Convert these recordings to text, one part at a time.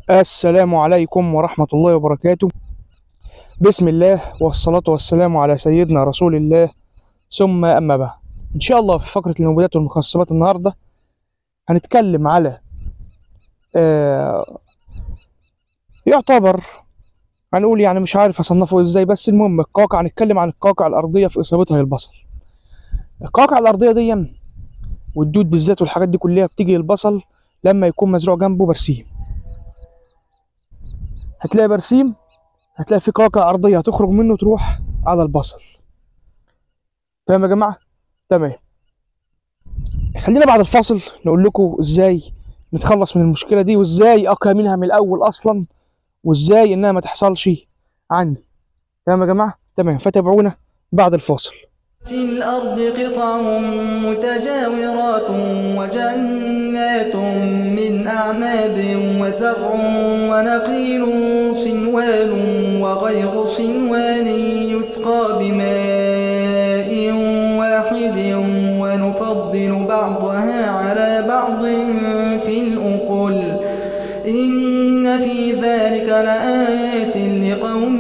السلام عليكم ورحمة الله وبركاته بسم الله والصلاة والسلام على سيدنا رسول الله ثم أما بعد إن شاء الله في فقرة المبيدات والمخصبات النهاردة هنتكلم على آه يعتبر هنقول يعني مش عارف أصنفه إزاي بس المهم القواقع هنتكلم عن القواقع الأرضية في إصابتها للبصل القواقع الأرضية دي والدود بالذات والحاجات دي كلها بتيجي للبصل لما يكون مزروع جنبه برسيم هتلاقي برسيم هتلاقي في قواقع أرضية هتخرج منه تروح على البصل تمام يا جماعة تمام خلينا بعد الفاصل نقول لكم ازاي نتخلص من المشكلة دي وازاي أقى منها من الأول أصلا وازاي إنها ما تحصلش عندي تمام يا جماعة تمام فتابعونا بعد الفاصل في الأرض قطع متجاورات وجنات من أعناب وزرع ونخيل صنوان وغير صنوان يسقى بماء واحد ونفضل بعضها على بعض في الأكل إن في ذلك لآيات لقوم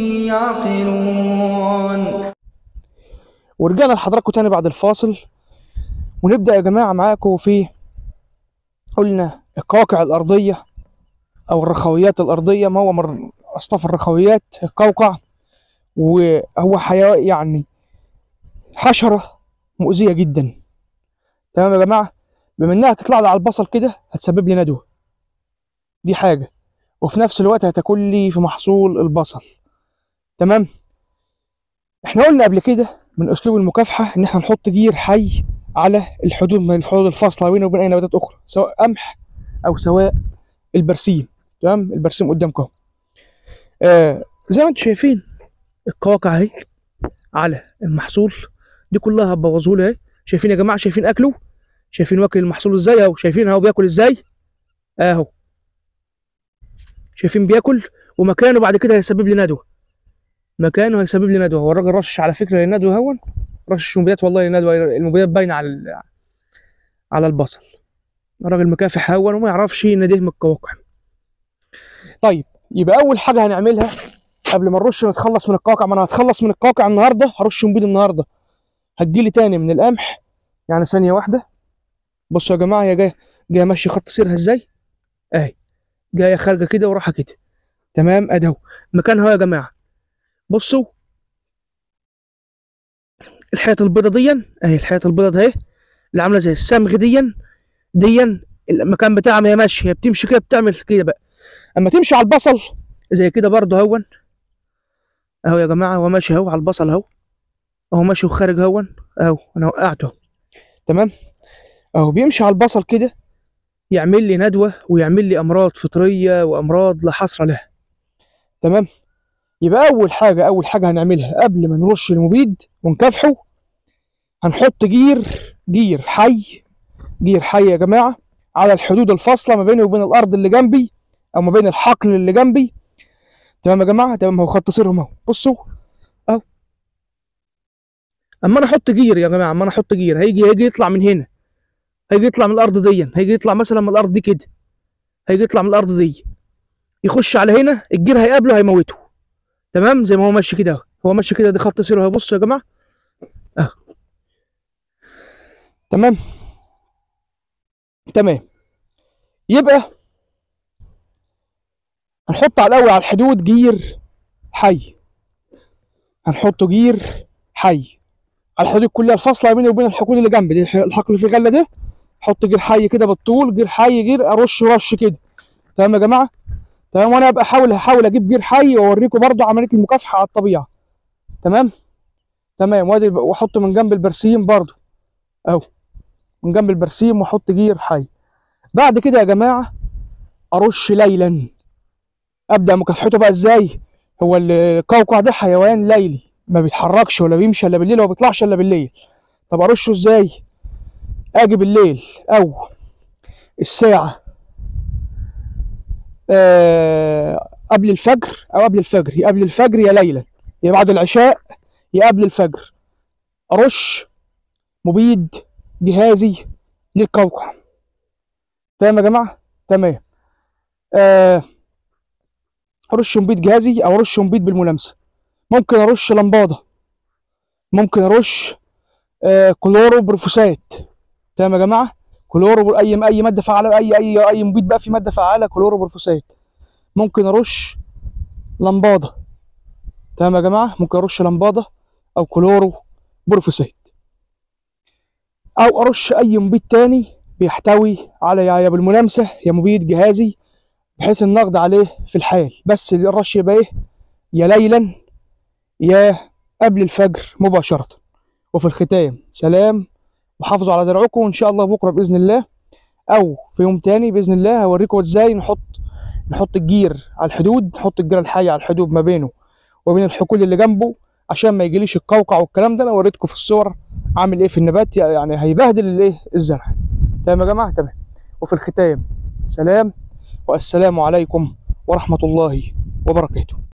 يعقلون ورجعنا لحضراتكم تاني بعد الفاصل ونبدأ يا جماعة معاكم في قلنا القواقع الأرضية أو الرخويات الأرضية ما هو من أصناف الرخويات القوقع وهو حيوان يعني حشرة مؤذية جدا تمام يا جماعة بما إنها تطلع لي على البصل كده هتسبب لي ندوة دي حاجة وفي نفس الوقت هتاكل لي في محصول البصل تمام احنا قلنا قبل كده من اسلوب المكافحه ان احنا نحط جير حي على الحدود من الحدود الفاصله بينه وبين اي نباتات اخرى سواء قمح او سواء البرسيم تمام البرسيم قدامكم آه زي ما انتم شايفين القواقع اهي على المحصول دي كلها هتبوظه لي اهي شايفين يا جماعه شايفين اكله شايفين واكل المحصول ازاي اهو شايفين اهو بياكل ازاي اهو شايفين بياكل ومكانه بعد كده هيسبب لي ندوه مكانه هيسبب لي ندوه هو الراجل رشش على فكره للندوه هون رشش مبيدات والله للندوه المبيدات باينه على ال- على البصل الراجل مكافح هون وما يعرفش ان ده من القواقع طيب يبقى اول حاجه هنعملها قبل ما نرش نتخلص من القواقع ما انا هتخلص من القواقع النهارده هرش مبيد النهارده هتجيلي تاني من القمح يعني ثانيه واحده بصوا يا جماعه هي جايه جايه ماشيه خط سيرها ازاي اهي جايه خارجه كده وراحه كده تمام ادي اهو مكانها يا جماعه بصوا الحياة البيضة دي اهي الحياة البيضة اهي اللي عاملة زي الصمغ دي دي المكان بتاعها ما هي ماشية هي بتمشي كده بتعمل كده بقى اما تمشي على البصل زي كده برضه هون اهو يا جماعة هو ماشي اهو على البصل اهو اهو ماشي وخارج هون اهو انا وقعته تمام اهو بيمشي على البصل كده يعمل لي ندوة ويعمل لي امراض فطرية وامراض لا حصر لها تمام يبقى اول حاجه اول حاجه هنعملها قبل ما نرش المبيد ونكافحه هنحط جير جير حي جير حي يا جماعه على الحدود الفاصله ما بيني وبين الارض اللي جنبي او ما بين الحقل اللي جنبي تمام يا جماعه تمام هو خط سيرهم اهو بصوا اهو اما انا احط جير يا جماعه اما انا احط جير هيجي هيجي يطلع من هنا هيجي يطلع من الارض دي هيجي يطلع مثلا من الارض دي كده هيجي يطلع من الارض دي يخش على هنا الجير هيقابله هيموته تمام زي ما هو ماشي كده اهو هو ماشي كده دي خط سيره اهو بصوا يا جماعه اهو تمام تمام يبقى هنحط على الاول على الحدود جير حي هنحط جير حي على الحدود كلها الفاصله بيني وبين الحقول اللي جنبي دي الحقل اللي في غله ده احط جير حي كده بالطول جير حي جير ارش رش كده تمام يا جماعه تمام وانا ابقى احاول هحاول اجيب جير حي واوريكم برضو عمليه المكافحه على الطبيعه تمام تمام وادي واحط من جنب البرسيم برضو اهو من جنب البرسيم واحط جير حي بعد كده يا جماعه ارش ليلا ابدا مكافحته بقى ازاي هو القوقع ده حيوان ليلي ما بيتحركش ولا بيمشي الا بالليل وما بيطلعش الا بالليل طب ارشه ازاي اجي بالليل او الساعه آه قبل الفجر او قبل الفجر يا قبل الفجر يا ليلا يا بعد العشاء يا قبل الفجر ارش مبيد جهازي للقوقع تمام يا جماعه تمام آه ارش مبيد جهازي او ارش مبيد بالملامسه ممكن ارش لمباده ممكن ارش آه كلورو بروفوسات تمام يا جماعه كلورو بر- اي اي ماده فعاله اي اي اي مبيد بقى في ماده فعاله كلورو بروفوسات ممكن ارش لمباده تمام يا جماعه ممكن ارش لمباده او كلورو بروفوسات او ارش اي مبيد تاني بيحتوي على يا يا بالملامسه يا مبيد جهازي بحيث النقد عليه في الحال بس الرش يبقى ايه يا ليلا يا قبل الفجر مباشره وفي الختام سلام وحافظوا على زرعكم وان شاء الله بكره باذن الله او في يوم تاني باذن الله هوريكم ازاي نحط نحط الجير على الحدود نحط الجير الحي على الحدود ما بينه وبين الحقول اللي جنبه عشان ما يجيليش القوقع والكلام ده انا وريتكم في الصور عامل ايه في النبات يعني هيبهدل الايه الزرع تمام يا جماعه تمام وفي الختام سلام والسلام عليكم ورحمه الله وبركاته